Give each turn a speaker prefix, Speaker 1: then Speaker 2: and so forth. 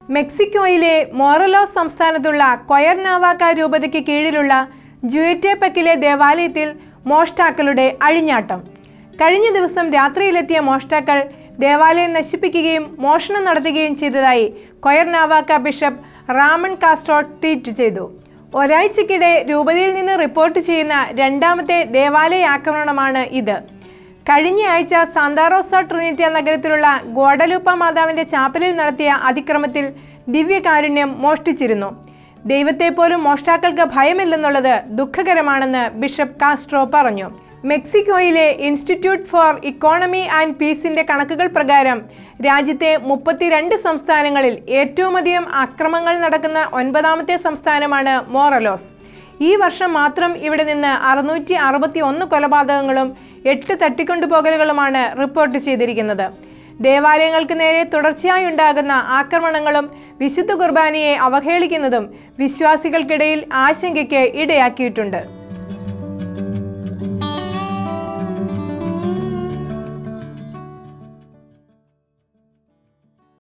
Speaker 1: മെക്സിക്കോയിലെ മോറലോസ് സംസ്ഥാനത്തുള്ള കൊയർനാവാക്ക രൂപതയ്ക്ക് കീഴിലുള്ള ജുയറ്റേപ്പക്കിലെ ദേവാലയത്തിൽ മോഷ്ടാക്കളുടെ അഴിഞ്ഞാട്ടം കഴിഞ്ഞ ദിവസം രാത്രിയിലെത്തിയ മോഷ്ടാക്കൾ ദേവാലയം നശിപ്പിക്കുകയും മോഷണം നടത്തുകയും ചെയ്തതായി Cuernavaca bishop Ramon Castro tweet ചെയ്തു ഒരാഴ്ചക്കിടെ രൂപതയിൽ നിന്ന് റിപ്പോർട്ട് ചെയ്യുന്ന രണ്ടാമത്തെ ദേവാലയ ആക്രമണമാണ് ഇത് കഴിഞ്ഞ ആഴ്ച സാന്താറോസ ട്രിനിറ്റ നഗരത്തിലുള്ള ഗോഡലൂപ്പ മാതാവിന്റെ ചാപ്പലിൽ നടത്തിയ അതിക്രമത്തിൽ ദിവ്യകാരുണ്യം മോഷ്ടിച്ചിരുന്നു ദൈവത്തെ പോലും മോഷ്ടാക്കൾക്ക് ഭയമില്ലെന്നുള്ളത് ദുഃഖകരമാണെന്ന് ബിഷപ്പ് കാസ്ട്രോ പറഞ്ഞു മെക്സിക്കോയിലെ ഇൻസ്റ്റിറ്റ്യൂട്ട് ഫോർ ഇക്കോണമി ആൻഡ് പീസിന്റെ കണക്കുകൾ പ്രകാരം രാജ്യത്തെ മുപ്പത്തിരണ്ട് സംസ്ഥാനങ്ങളിൽ ഏറ്റവുമധികം അക്രമങ്ങൾ നടക്കുന്ന ഒൻപതാമത്തെ സംസ്ഥാനമാണ് മോറലോസ് ഈ വർഷം മാത്രം ഇവിടെ നിന്ന് അറുന്നൂറ്റി അറുപത്തി ഒന്ന് കൊലപാതകങ്ങളും എട്ട് തട്ടിക്കൊണ്ടുപോകലുകളുമാണ് റിപ്പോർട്ട് ചെയ്തിരിക്കുന്നത് ദേവാലയങ്ങൾക്ക് നേരെ തുടർച്ചയായി ഉണ്ടാകുന്ന ആക്രമണങ്ങളും വിശുദ്ധ കുർബാനയെ അവഹേളിക്കുന്നതും വിശ്വാസികൾക്കിടയിൽ ആശങ്കയ്ക്ക് ഇടയാക്കിയിട്ടുണ്ട്